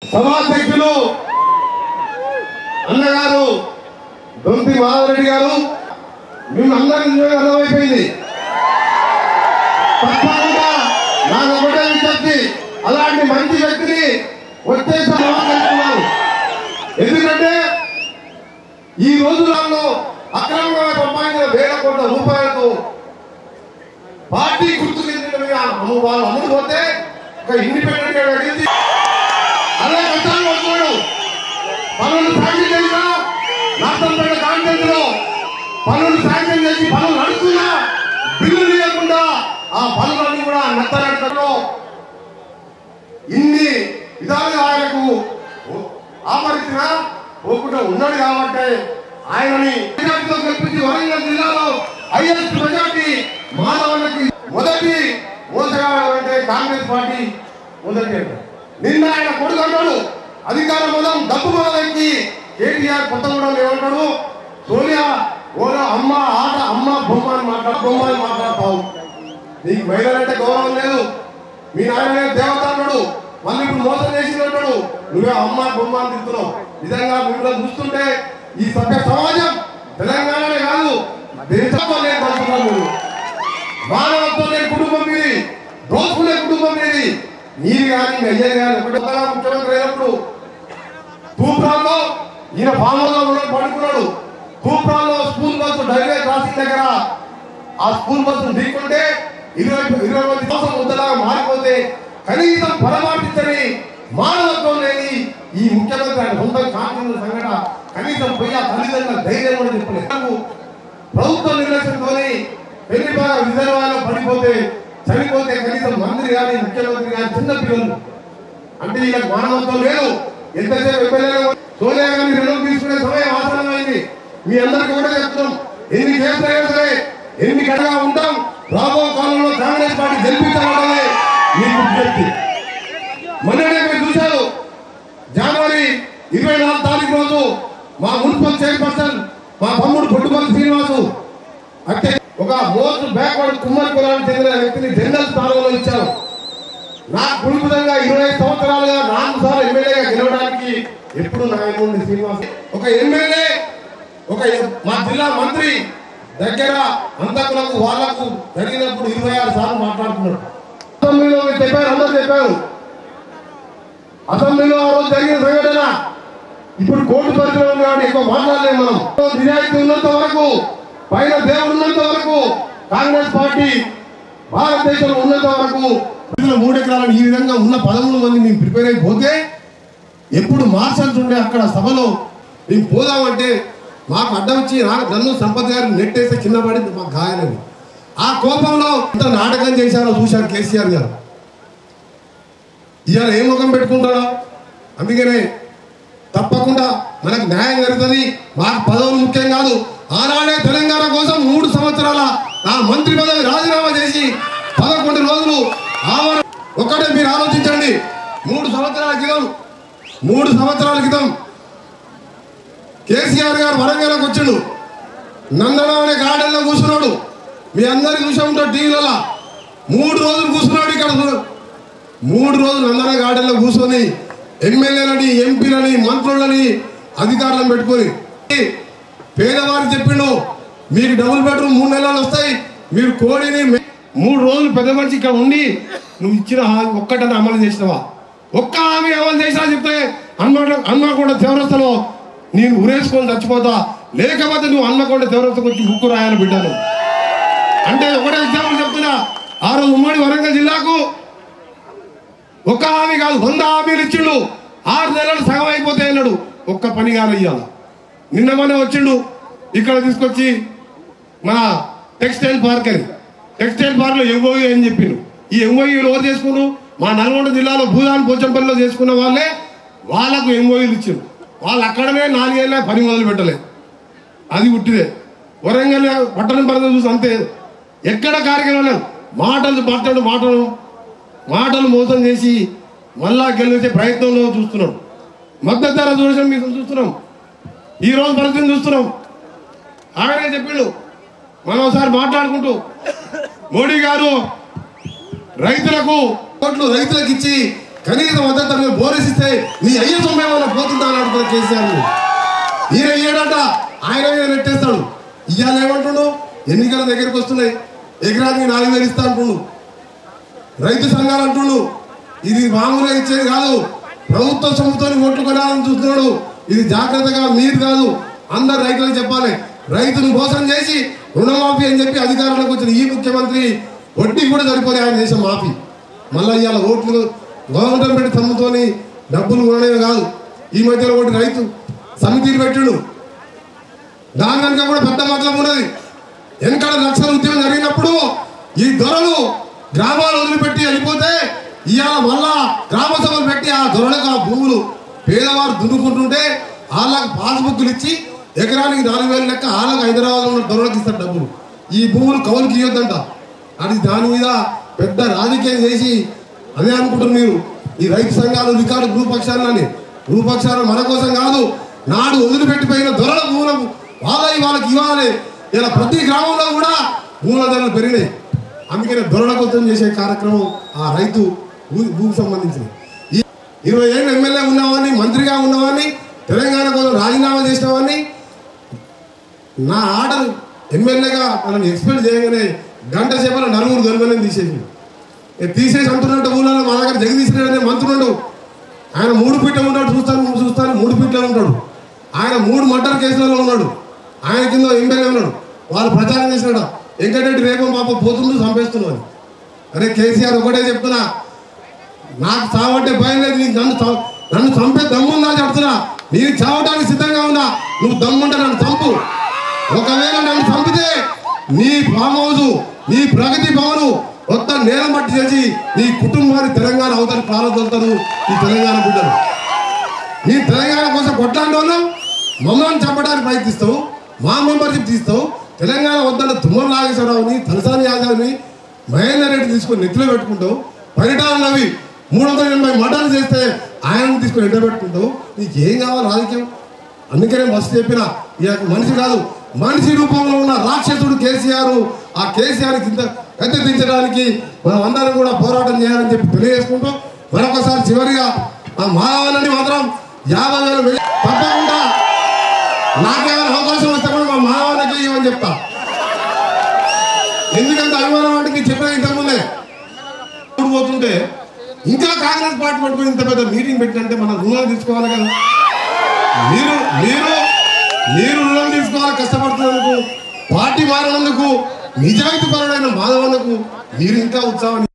సభాధ్యక్షులు అన్నగారు దొంతి మాధవరెడ్డి గారు మేము అందరికీ అర్థమైపోయింది తప్పకుండా నాకు ఒకటే విజ్ఞప్తి అలాంటి మంచి వ్యక్తిని వచ్చే సమావేశిస్తున్నాను ఎందుకంటే ఈ రోజులలో అక్రమంగా సంపాదించిన వేల కోట్ల రూపాయలతో పార్టీ గుర్తు చెందిన వాళ్ళు అమ్ముడుపోతే ఒక ఇండిపెండెంట్ గా అడిగింది అదే కష్టాలు వస్తున్నాడు పనులు శాంక్షన్ చేసినా నష్టంపేట కాన్ఫరెన్స్ లో పనులు శాంక్షన్ చేసి పనులు నడుస్తున్నా బిల్లు లేకుండా ఆ పనులన్నీ కూడా నత్తనట్టలో ఇన్ని విధాలుగా ఆయనకు ఆమరించిన పోకుండా ఉన్నాడు కాబట్టి ఆయనని మెజార్టీతో గెలిపించి వరంగల్ జిల్లాలో హైయెస్ట్ మెజార్టీ మానవులకి మొదటి మోసగాడు అంటే కాంగ్రెస్ పార్టీ మొదటి నిన్న ఆయన కొడుకు అంటాడు అధికార మొదం డబ్బు మొదలెక్కి కేటీఆర్ కొత్తగూడెం ఏమంటాడు సోనియా ఓలో అమ్మ ఆట అమ్మ బొమ్మ అని మాట్లాడు బొమ్మ అని మాట్లాడతావు నీకు మహిళలంటే గౌరవం లేదు మీ నాయన దేవత అన్నాడు మళ్ళీ ఇప్పుడు మోసం చేసి అంటాడు నువ్వే అమ్మ బొమ్మ అని తిడుతున్నావు నిజంగా మిమ్మల్ని చూస్తుంటే ఈ సభ్య సమాజం తెలంగాణనే కాదు దేశంలో నేను కలుపుతున్నాను మీరు మానవత్వం లేని కుటుంబం మీది దోచుకునే కుటుంబం మీది మీరు కానీ మీ అయ్యే కానీ ఒకటి కొత్తగా ముఖ్యమంత్రి అయినప్పుడు తూప్రాల్లో ఈయన ఫామ్ హౌస్ లో ఉన్నాడు, పడుకున్నాడు తూప్రాల్లో స్కూల్ బస్సు రైల్వే క్రాసింగ్ దగ్గర ఆ స్కూల్ బస్సు ఢీకుంటే ఇరవై ఇరవై మంది కోసం ముద్దలాగా మారిపోతే కనీసం పరమాటించని మానవత్వం లేని ఈ ముఖ్యమంత్రి ఆయన సొంత కాంక్షల సంఘటన కనీసం పోయి ఆ తల్లిదండ్రుల ధైర్యం కూడా చెప్పలేదు నాకు ప్రభుత్వ నిర్లక్ష్యంతోని పెళ్లి బాగా రిజర్వాయర్లో పడిపోతే చనిపోతే కనీసం మంత్రి కానీ ముఖ్యమంత్రి కానీ చిన్న పిల్లలు అంటే వీళ్ళకి మానవత్వం లేదు ఎంతసేపు ఎమ్మెల్యే సోనియా గాంధీ రుణం తీసుకునే సమయం ఆసనమైంది మీ అందరికీ కూడా చెప్తున్నాం ఎన్ని కేసులు అయినా సరే ఎన్ని గడగా ఉంటాం రాబో కాలంలో కాంగ్రెస్ పార్టీ గెలిపించాలన్నదే మీ విజ్ఞప్తి మొన్ననే మీరు చూశారు జనవరి ఇరవై నాలుగు తారీఖు రోజు మా మున్సిపల్ చైర్పర్సన్ మా తమ్ముడు పొట్టుపల్లి శ్రీనివాసు అంటే ఒక మోస్ట్ బ్యాక్వర్డ్ కుమ్మరి కులానికి చెందిన వ్యక్తిని జనరల్ స్థానంలో ఇచ్చారు నా కుటుంబంగా ఇరవై సంవత్సరాలుగా నాలుగు సార్లు ఎమ్మెల్యేగా గెలవడానికి ఎప్పుడు నా ఎమ్మెల్యే శ్రీనివాస్ ఒక ఎమ్మెల్యే ఒక ఎం- మా జిల్లా మంత్రి దగ్గర అంతకులకు వాళ్లకు జరిగినప్పుడు ఇరవై ఆరు సార్లు మాట్లాడుతున్నాడు అసెంబ్లీలో మీరు చెప్పారు అందరూ చెప్పారు అసెంబ్లీలో ఆ రోజు జరిగిన సంఘటన ఇప్పుడు కోర్టు పరిధిలో ఉంది కాబట్టి ఎక్కువ మాట్లాడలేము మనం నిజాయితీ ఉన్నంత వరకు పైన దేవుడు ఉన్నంత వరకు కాంగ్రెస్ పార్టీ భారతదేశంలో ఉన్నంత వరకు ప్రజల మూడు ఎకరాలను ఈ విధంగా ఉన్న పదమూడు మంది మేము ప్రిపేర్ అయిపోతే ఎప్పుడు మార్షల్స్ ఉండే అక్కడ సభలో మేము పోదామంటే మాకు అడ్డం వచ్చి నాకు నన్ను సంపత్ గారు నెట్టేస్తే కింద పడింది మాకు గాయాలని ఆ కోపంలో ఇంత నాటకం చేశారో చూశారు కేసీఆర్ గారు ఇవాళ ఏ ముఖం పెట్టుకుంటాడో అందుకనే తప్పకుండా మనకు న్యాయం జరుగుతుంది మాకు పదవులు ముఖ్యం కాదు ఆనాడే తెలంగాణ కోసం మూడు సంవత్సరాల ఆ మంత్రి పదవి రాజీనామా చేసి పదకొండు రోజులు ఆవరణ ఒక్కటే మీరు ఆలోచించండి మూడు సంవత్సరాల క్రితం మూడు సంవత్సరాల క్రితం కేసీఆర్ గారు వరంగల్కి వచ్చాడు నందన అనే గార్డెన్లో కూర్చున్నాడు మీ అందరికి చూసే ఉంటారు టీవీలలో మూడు రోజులు కూర్చున్నాడు ఇక్కడ మూడు రోజులు నందన గార్డెన్లో కూర్చొని ఎమ్మెల్యేలని ఎంపీలని మంత్రులని అధికారులను పెట్టుకొని పేదవారికి చెప్పిండు మీకు డబుల్ బెడ్రూమ్ మూడు నెలలు వస్తాయి మీరు కోడిని మె- మూడు రోజులు పెద్ద మనిషి ఇక్కడ ఉండి నువ్వు ఇచ్చిన హామీ ఒక్కటని అమలు చేసినవా ఒక్క హామీ అమలు చేసినా చెప్తే హన్మకొండ హన్మకొండ చౌరస్తలో నేను ఉరేసుకొని చచ్చిపోతా లేకపోతే నువ్వు హన్మకొండ చౌరస్తకు వచ్చి బుక్కు రాయాలి బిడ్డను అంటే ఒకటే ఎగ్జాంపుల్ చెప్తున్నా ఆ రోజు ఉమ్మడి వరంగల్ జిల్లాకు ఒక్క హామీ కాదు వంద హామీలు ఇచ్చిండు ఆరు నెలలు సగం అయిపోతే అన్నాడు ఒక్క పని కాదు ఇయ్యాల నిన్న మొన్న వచ్చిండు ఇక్కడ తీసుకొచ్చి మన టెక్స్టైల్ పార్క్ అని టెక్స్టైల్ పార్క్ లో ఎంఓయూ అని చెప్పిండు ఈ ఎంఓయూలు ఎవరు చేసుకున్నారు మా నల్గొండ జిల్లాలో భూదాన్ పోచంపల్లిలో చేసుకున్న వాళ్ళే వాళ్ళకు ఎంఓయూలు ఇచ్చిండు వాళ్ళు అక్కడనే నాలుగేళ్ళ పని మొదలు పెట్టలేదు అది ఉట్టిదే వరంగల్ పట్టణం పరిధి చూసి అంతే ఎక్కడ కార్యక్రమాలు మాటలు మాట్లాడు మాటలు మాటలు మోసం చేసి మళ్ళా గెలిచే ప్రయత్నంలో చూస్తున్నాం మద్దతు ధర చూడడం మీకు చూస్తున్నాం ఈ రోజు పరిస్థితిని చూస్తున్నాం ఆయనే చెప్పిండు మనం ఒకసారి మాట్లాడుకుంటూ మోడీ గారు రైతులకు కోట్లు రైతులకు ఇచ్చి కనీస మద్దతు ధర మీద బోరేసిస్తే నీ అయ్య సొమ్ము ఏమైనా పోతుందా అని అడుగుతారు కేసీఆర్ ని. ఈయన ఏడట ఆయన మీద నెట్టేస్తాడు ఇవాళ ఏమంటుండు ఎన్నికల దగ్గరికి వస్తున్నాయి ఎకరానికి నాలుగు వేలు ఇస్తా అంటుండు రైతు సంఘాలు అంటుండు ఇది మామూలుగా ఇచ్చేది కాదు ప్రభుత్వ సొమ్ముతో ఓట్లు కొనాలని చూస్తున్నాడు ఇది జాగ్రత్తగా మీరు కాదు అందరు రైతులకు చెప్పాలి రైతును మోసం చేసి రుణమాఫీ అని చెప్పి అధికారంలోకి వచ్చిన ఈ ముఖ్యమంత్రి వడ్డీ కూడా సరిపోయి ఆయన చేసిన మాఫీ మళ్ళీ ఇవాళ ఓట్లు గవర్నమెంట్ పెట్టి సొమ్ముతోని డబ్బులు కొనడమే కాదు ఈ మధ్యలో ఒకటి రైతు సమితిని పెట్టిండు దాని కనుక కూడా పెద్ద మతలం ఉన్నది వెనకాల నక్సల్ ఉద్యమం జరిగినప్పుడు ఈ దొరలు గ్రామాలు వదిలిపెట్టి వెళ్ళిపోతే ఇవాళ మళ్ళా గ్రామ సభలు పెట్టి ఆ దొరలకు ఆ భూములు పేదవారు దున్నుకుంటుంటే వాళ్ళకి పాస్బుక్లు ఇచ్చి ఎకరానికి నాలుగు వేలు లెక్క వాళ్ళకి హైదరాబాద్ ఉన్న దొరలకు ఇస్తారు డబ్బులు ఈ భూములు కవులుకి ఇవ్వద్దంట అది దాని మీద పెద్ద రాజకీయం చేసి అదే అనుకుంటారు మీరు ఈ రైతు సంఘాలు రికార్డు భూపక్షాలని భూపక్షాలు మన కోసం కాదు నాడు వదిలిపెట్టిపోయిన దొరల భూములకు వాళ్ళకి వాళ్ళకి ఇవ్వాలి ఇలా ప్రతి గ్రామంలో కూడా భూముల ధరలు పెరిగినాయి అందుకనే దొరల కోసం చేసే కార్యక్రమం ఆ రైతు భూ భూమికి సంబంధించింది ఈ ఇరవై ఏళ్ళు ఎమ్మెల్యే ఉన్నవాడిని మంత్రిగా ఉన్నవాడిని తెలంగాణ కోసం రాజీనామా చేసిన వాడిని నా ఆర్డర్ ఎమ్మెల్యేగా నన్ను ఎక్స్పెక్ట్ చేయగానే గంట సేపలో నలుగురు దొరకలేని తీసేసి ఏ తీసేసి అంటున్నట్టు ఊళ్ళో మా దగ్గర జగదీష్ రెడ్డి అనే మంత్రుడు ఆయన మూడు పీట్ల ఉన్నాడు చూస్తాను చూస్తాను మూడు పీట్ల ఉంటాడు ఆయన మూడు మర్డర్ కేసులలో ఉన్నాడు ఆయన కింద ఎమ్మెల్యే ఉన్నాడు వాళ్ళు ప్రచారం చేసినాడు వెంకటరెడ్డి రేపు పాప పోతుండు చంపేస్తున్నావు అని అరే కేసీఆర్ ఒకటే చెప్తున్నా నాకు చావంటే భయం లేదు నీకు నన్ను చం- నన్ను చంపే దమ్ముందా చెప్తున్నా నేను చావడానికి సిద్ధంగా ఉన్నా నువ్వు దమ్ముంటే నన్ను చంపు ఒకవేళ నన్ను చంపితే నీ ఫామ్ హౌస్ నీ ప్రగతి భవను మొత్తం నేలం మట్టి చేసి నీ కుటుంబాన్ని తెలంగాణ అవతల ప్రారంభిస్తారు ఈ తెలంగాణ బిడ్డలు నీ తెలంగాణ కోసం కొట్లాంటి వాళ్ళు మమ్మల్ని చంపడానికి ప్రయత్నిస్తావు మా మెంబర్షిప్ తీస్తావు తెలంగాణ వద్దన్న తుమ్మల నాగేశ్వరరావుని తలసాని యాదవ్ని మహేందర్ రెడ్డి తీసుకొని నెత్తిలో పెట్టుకుంటావు పరిటాలవి మూడు వందల ఎనభై మర్డర్లు చేస్తే ఆయన తీసుకొని ఎండ పెట్టుకుంటావు నీకు ఏం కావాలి రాజకీయం అందుకనే మస్తు చెప్పిన ఈ యొక్క మనిషి కాదు మనిషి రూపంలో ఉన్న రాక్షసుడు కేసీఆర్ ఆ కేసీఆర్ కింద ఎత్తెత్తించడానికి మనం అందరం కూడా పోరాటం చేయాలని చెప్పి తెలియజేసుకుంటూ మరొకసారి చివరిగా ఆ మానవాళ్ళని మాత్రం యాభై వేలు వెయ్యి తప్పకుండా నాకేమైనా అవకాశం వస్తే కూడా మా మానవాళ్ళకి ఇవ్వని చెప్తా ఎందుకంటే అభిమానం అంటే మీకు చెప్పిన ఇంతకుముందే ఇప్పుడు పోతుంటే ఇంకా కాంగ్రెస్ పార్టీ పట్టుకుని ఇంత పెద్ద మీటింగ్ పెట్టినంటే మనం రుణాలు తీసుకోవాలి కదా మీరు మీరు మీరు రుణం తీసుకోవాలి కష్టపడుతున్నందుకు పార్టీ మారినందుకు నిజాయితీ పరుడైన మాధవన్నకు మీరు ఇంకా ఉత్సాహం